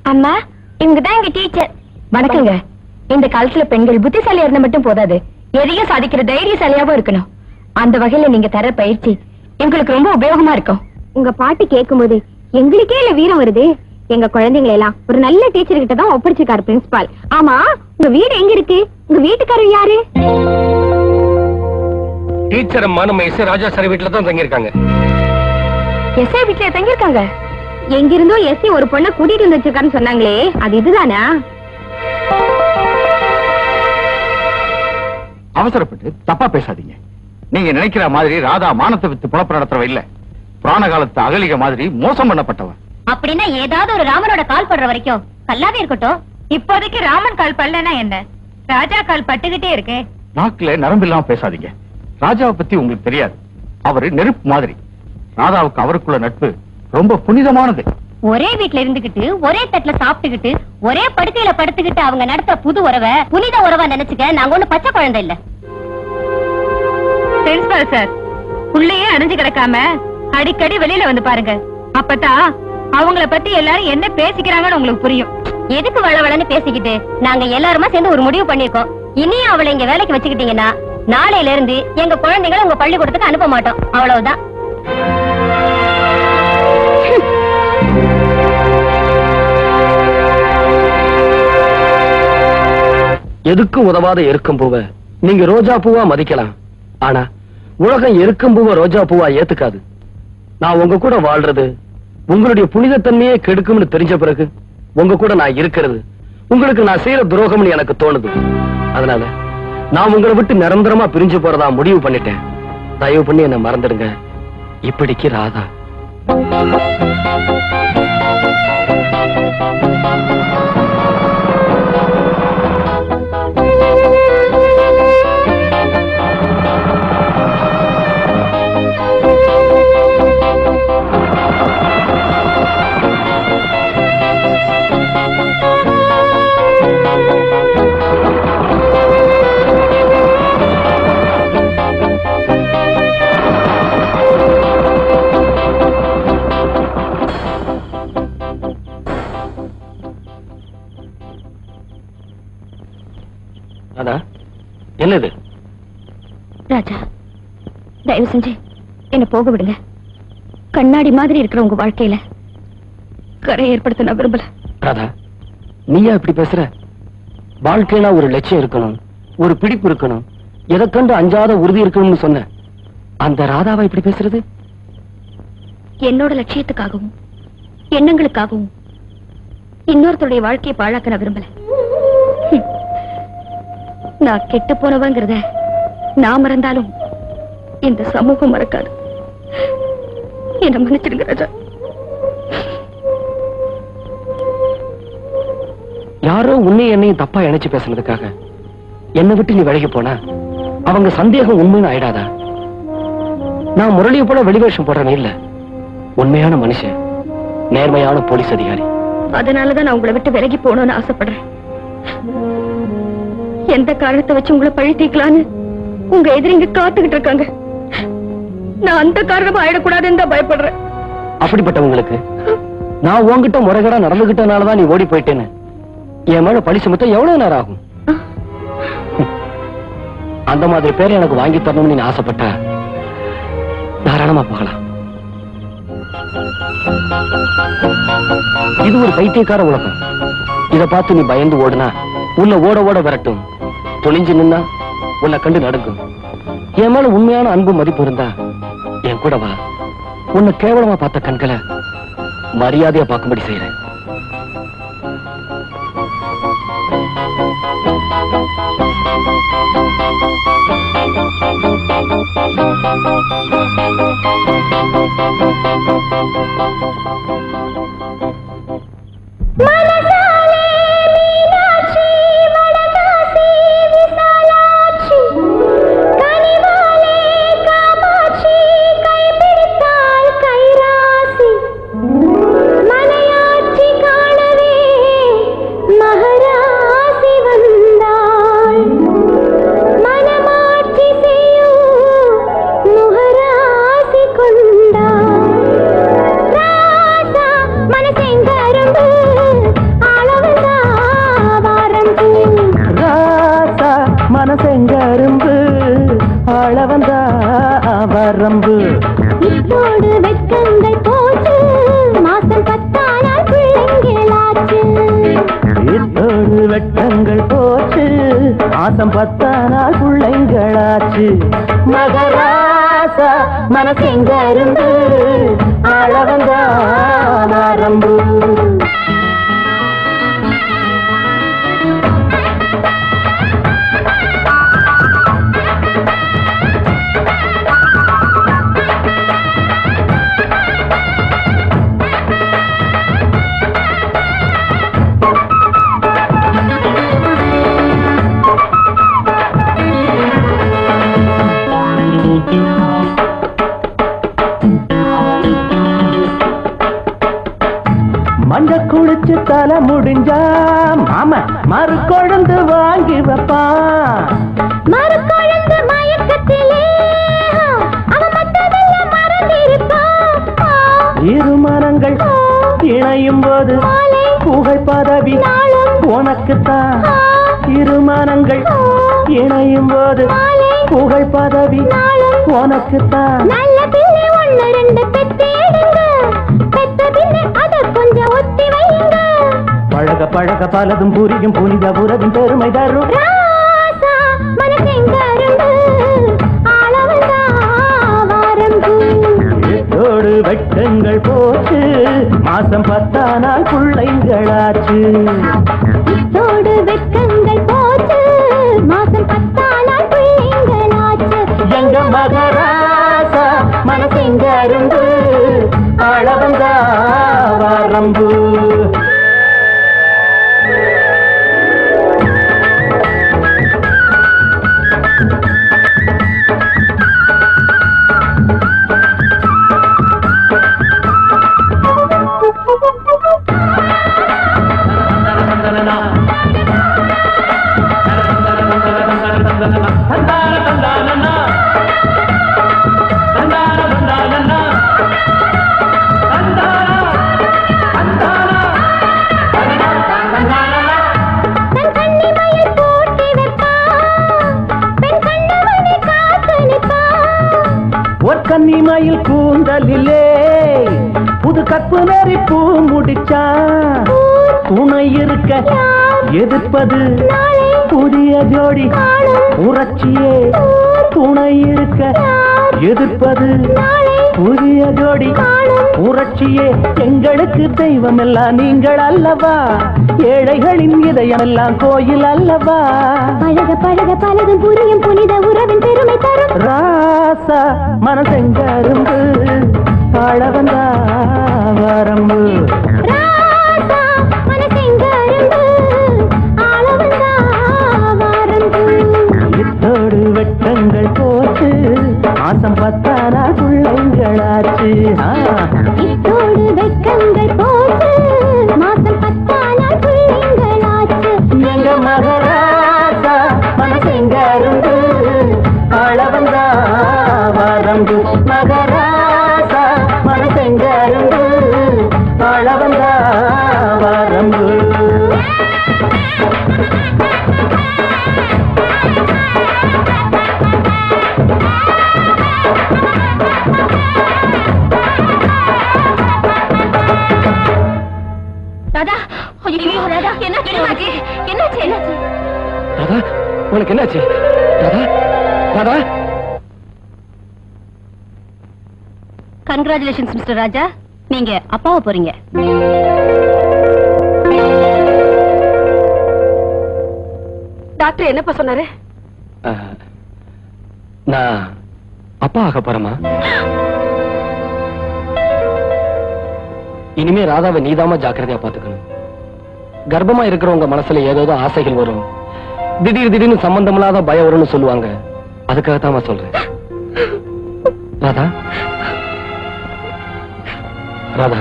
அம்மா இவங்க தான் எங்க டீச்சர் வணக்கங்க இந்த காலத்துல பெண்கள் புத்திசாலியா இருந்தா மட்டும் போதாது எதையும் சாதிக்கிற தைரியசாலியாவும் இருக்கணும் அந்த வகையில நீங்க தர பயிற்சி எங்களுக்கு ரொம்ப உபயோகமா இருக்கும் உங்க பாட்டு கேட்கும்போது எங்களுக்கே இல்ல வீரம் வருது எங்க குழந்தைங்களை எல்லாம் ஒரு நல்ல டீச்சர் கிட்ட தான் ஒப்படைச்சிருக்காரு பிரின்சிபால் ஆமா உங்க வீடு எங்க இருக்கு உங்க வீட்டுக்காரர் யாரு டீச்சர் அம்மா நம்ம எஸ் ராஜா சார் வீட்டுல தான் தங்கியிருக்காங்க எஸ்ஐ வீட்டுல தங்கியிருக்காங்க எங்கிருந்தோ எஸ்சி ஒரு பொண்ணை கூட்டிட்டு வந்து வச்சிருக்காருன்னு சொன்னாங்களே அது இதுதானா அவசரப்பட்டு தப்பா பேசாதீங்க நீங்க நினைக்கிற மாதிரி ராதா மானத்தை வித்து புழப்பு நடத்துறவ இல்ல புராண காலத்து அகலிக மாதிரி மோசம் பண்ணப்பட்டவன் அப்படின்னா ஏதாவது ஒரு ராமனோட கால் படுற வரைக்கும் கல்லாவே இருக்கட்டும் இப்போதைக்கு ராமன் கால் பல்லனா என்ன ராஜா கால் பட்டுக்கிட்டே இருக்கே நாக்குல நரம்பு இல்லாம பேசாதீங்க ராஜாவை பத்தி உங்களுக்கு தெரியாது அவரு நெருப்பு மாதிரி ராதாவுக்கு அவருக்குள்ள நட்பு ரொம்ப புனிதமானது ஒரே வீட்ல இருந்துகிட்டு ஒரே தட்டுல சாப்பிட்டுக்கிட்டு ஒரே படுக்கையில படுத்துக்கிட்டு அவங்க நடத்த புது உறவை புனித உறவா நினைச்சுக்க நாங்க ஒண்ணு பச்சை குழந்தை இல்ல பிரின்சிபால் சார் உள்ளேயே அடைஞ்சு கிடக்காம அடிக்கடி வெளியில வந்து பாருங்க அப்பதான் அவங்கள பத்தி எல்லாரும் என்ன பேசிக்கிறாங்கன்னு உங்களுக்கு புரியும் எதுக்கு வளவளன்னு பேசிக்கிட்டு நாங்க எல்லாருமா சேர்ந்து ஒரு முடிவு பண்ணிருக்கோம் இனியும் அவளை இங்க வேலைக்கு வச்சுக்கிட்டீங்கன்னா நாளையில இருந்து எங்க குழந்தைகளை உங்க பள்ளிக்கூடத்துக்கு அனுப்ப மாட்டோம் அவ்வளவுதான் எதுக்கும் உதவாத எருக்கும் பூவை நீங்க ரோஜா பூவா மதிக்கலாம் ஆனா உலகம் எருக்கும் பூவை ரோஜா பூவா ஏத்துக்காது நான் உங்க கூட வாழ்றது உங்களுடைய புனிதத்தன்மையே கெடுக்கும்னு தெரிஞ்ச பிறகு உங்க கூட நான் இருக்கிறது உங்களுக்கு நான் செய்யற துரோகம்னு எனக்கு தோணுது அதனால நான் உங்களை விட்டு நிரந்தரமா பிரிஞ்சு போறதா முடிவு பண்ணிட்டேன் தயவு பண்ணி என்ன மறந்துடுங்க இப்படிக்கு ராதா ராதா என்னது ராஜா தயவு செஞ்சு என்ன போக விடுங்க கண்ணாடி மாதிரி இருக்கிற உங்க வாழ்க்கையில கரை ஏற்படுத்த நான் விரும்பல ராதா நீயா இப்படி பேசுற வாழ்க்கைனா ஒரு லட்சியம் இருக்கணும் ஒரு பிடிப்பு இருக்கணும் எதை கண்டு அஞ்சாத உறுதி இருக்கணும்னு சொன்ன அந்த ராதாவா இப்படி பேசுறது என்னோட லட்சியத்துக்காகவும் எண்ணங்களுக்காகவும் இன்னொருத்தருடைய வாழ்க்கையை பாழாக்க நான் விரும்பல ஹம். நான் கெட்டு போனவங்கிறத நான் மறந்தாலும் இந்த சமூகம் மறக்காது என்ன மன்னிச்சிடுங்க ராஜா யாரோ உன்னை என்னையும் தப்பா இணைச்சு பேசுனதுக்காக என்னை விட்டு நீ விலகி போனா அவங்க சந்தேகம் உண்மைன்னு ஆயிடாதா நான் முரளியை போல வெளிவேஷம் போடுறவன் இல்ல உண்மையான மனுஷன் நேர்மையான போலீஸ் அதிகாரி அதனாலதான் நான் உங்களை விட்டு விலகி போகணும்னு ஆசைப்படுறேன் எந்த காரணத்தை வச்சு உங்களை பழி தீர்க்கலான்னு உங்க எதிரிங்க காத்துக்கிட்டு இருக்காங்க நான் அந்த காரணமா ஆயிடக்கூடாதுன்னு தான் பயப்படுறேன் அப்படிப்பட்டவங்களுக்கு நான் உன்கிட்ட முறைகேடா நடந்துகிட்டனாலதான் நீ ஓடி போயிட்டேன்னு என் மேல பழி சுமத்த எவ்வளவு நேரம் ஆகும் அந்த மாதிரி பேரை எனக்கு வாங்கி தரணும்னு நீ ஆசைப்பட்ட தாராளமா போகலாம் இது ஒரு பைத்தியக்கார உலகம் இத பார்த்து நீ பயந்து ஓடுனா உன்னை ஓட ஓட விரட்டும் துணிஞ்சு நின்னா உன்னை கண்டு நடுங்கும் என் மேல உண்மையான அன்பு மதிப்பு இருந்தா என் கூட வா உன்னை கேவலமா பார்த்த கண்களை மரியாதையா பார்க்கும்படி செய்யறேன் மகராசி வந்தாள் மனமாட்சி செய்யும் முகராசி கொண்டாள் இத்தோடு வெட்கங்கள் போச்சு மாசம் பத்தானால் பிள்ளைங்களாச்சு இத்தோடு வெட்டங்கள் போச்சு மாசம் பத்தானால் பிள்ளைங்களாச்சு மகராசா மனசெங்க இருந்து அளவந்தான் ஆரம்பு மஞ்ச குளிச்சு தலை முடிஞ்சா மாமா மறு கொழுந்து வாங்கி வைப்பான் மறுக்கொழுந்து மயக்கத்திலே அவன் மற்றதெல்லாம் மறந்திருப்பான் இரு மரங்கள் இணையும் போது புகை பதவி உனக்குத்தான் இரு மரங்கள் இணையும் போது புகை பதவி உனக்குத்தான் நல்ல பிள்ளை ஒண்ணு ரெண்டு பெத்தேடுங்க பெத்த பிள்ளை அத கொஞ்சம் ஒத்தி வைங்க பழக பழக பலதும் புரியும் புனித உறவின் பெருமை தரும் ராசா மனசெங்க இருந்து ஆளவந்தா வாரம்பு ஏத்தோடு வெட்டங்கள் போச்சு மாசம் பத்தானால் பிள்ளைங்களாச்சு இத்தோடு வெட்கங்கள் போச்சு மாசம் பத்தானால் பிள்ளைங்களாச்சு எங்க மகராசா மனசெங்க இருந்து அளவந்தா வரம்பு தன் கண்ணிமையில் போட்டி வைப்பான் பெண் கண்டவனை காத்து நிற்பான் ஒரு கன்னிமயில் கூந்தலிலே புது கற்பு நெறி பூ முடிச்சான் துணை இருக்க எதிர்ப்பது புதிய ஜோடி உறச்சியே துணை இருக்க எதிர்ப்பது புதிய ஜோடி புரட்சியே எங்களுக்கு தெய்வம் எல்லாம் நீங்கள் அல்லவா ஏழைகளின் இதயம் எல்லாம் கோயில் அல்லவா பழக பழக பலதும் புரியும் புனித உறவின் பெருமை தரும் ராசா மனசெங்கரும்பு பழவந்தா வரம்பு ராசா மனசெங்க இருந்து ஆளவந்தா வாரம்பு இத்தோடு வெட்டங்கள் போச்சு மாசம் பத்தானா பிள்ளைங்களாச்சு ஆ. இத்தோடு வெட்கங்கள் போச்சு மாசம் பத்தானால் பிள்ளைங்களாச்சு எங்க மகராசா மனசெங்கருந்து அளவந்தா வரம்பு மகராசா மனசெங்கருந்து அளவந்தா வரம்பு ராதா ஐயோ ராதா என்னாச்சு என்னாச்சு என்னாச்சு என்னாச்சு ராதா உனக்கு என்னாச்சு ராதா ராதா கங்க்ராச்சுலேஷன்ஸ் மிஸ்டர் ராஜா நீங்க அப்பாவை போறீங்க டாக்டர் என்னப்பா சொன்னாரு அஹ், நான் அப்பா ஆக போறேமா இனிமே ராதாவை நீதாம ஜாக்கிரதையா பாத்துக்கணும் கர்ப்பமா இருக்கிறவங்க மனசுல ஏதோ ஆசைகள் வரும் திடீர் திடீர்னு சம்பந்தமில்லாத பயம் வரும்னு சொல்லுவாங்க அதுக்காகத்தான் சொல்றேன் ராதா ராதா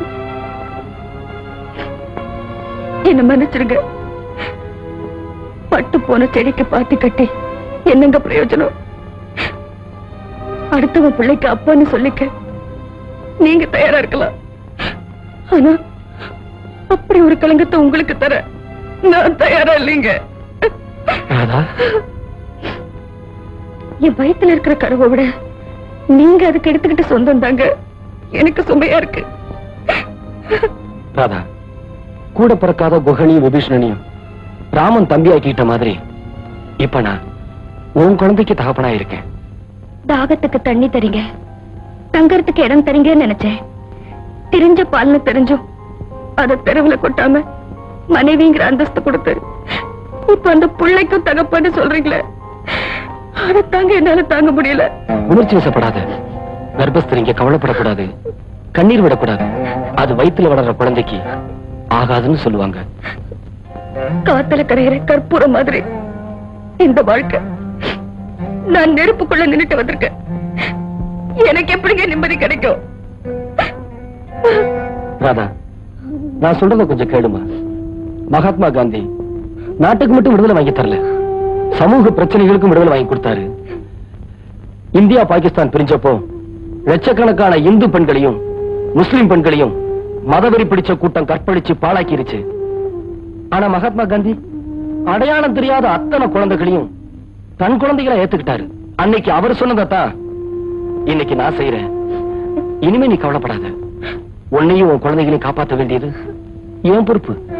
என்ன மன்னிச்சிருங்க பட்டு போன செடிக்கு பாத்தி கட்டி என்னங்க பிரயோஜனம் அடுத்தவன் பிள்ளைக்கு அப்பான்னு சொல்லிக்க நீங்க தயாரா இருக்கலாம் ஆனா அப்படி ஒரு கலங்கத்தை உங்களுக்கு தர நான் தயாரா இல்லைங்க ராதா என் வயித்துல இருக்கிற கருவை விட நீங்க அதுக்கு எடுத்துக்கிட்டு சொந்தம் தாங்க எனக்கு சுமையா இருக்கு ராதா கூட பிறக்காத குஹனியும் விபீஷணனையும் ராமன் தம்பி ஆக்கிட்ட மாதிரி இப்ப நான் உன் குழந்தைக்கு தகப்பனா இருக்கேன் தாகத்துக்கு தண்ணி தரீங்க தங்கறதுக்கு இடம் தரீங்கன்னு நினைச்சேன் தெரிஞ்ச பால்னு தெரிஞ்சும் அத தெருவுல கொட்டாம மனைவிங்கிற அந்தஸ்து கொடுத்து இப்ப அந்த பிள்ளைக்கும் தகப்பன்னு சொல்றீங்களே அத தாங்க என்னால தாங்க முடியல உணர்ச்சி வசப்படாத கர்ப்பஸ்திரிங்க கவலைப்படக்கூடாது கண்ணீர் விடக்கூடாது அது வயித்துல வளர்ற குழந்தைக்கு ஆகாதுன்னு சொல்லுவாங்க காத்துல கரையிற கற்பூரம் மாதிரி இந்த வாழ்க்கை நான் நெருப்புக்குள்ள நின்னுட்டு வந்திருக்கேன் எனக்கு எப்படிங்க நிம்மதி கிடைக்கும் ராதா நான் சொல்றத கொஞ்சம் கேளுமா மகாத்மா காந்தி நாட்டுக்கு மட்டும் விடுதலை வாங்கி தரல சமூக பிரச்சனைகளுக்கும் விடுதலை வாங்கி கொடுத்தாரு இந்தியா பாகிஸ்தான் பிரிஞ்சப்போ லட்சக்கணக்கான இந்து பெண்களையும் முஸ்லிம் பெண்களையும் மதவெறி பிடிச்ச கூட்டம் கற்பழிச்சு பாழாக்கிருச்சு ஆனா மகாத்மா காந்தி அடையாளம் தெரியாத அத்தனை குழந்தைகளையும் தன் குழந்தைகளை ஏத்துக்கிட்டாரு அன்னைக்கு அவர் சொன்னதைத்தான் இன்னைக்கு நான் செய்யறேன் இனிமே நீ கவலைப்படாத உன்னையும் உன் குழந்தைகளையும் காப்பாற்ற வேண்டியது என் பொறுப்பு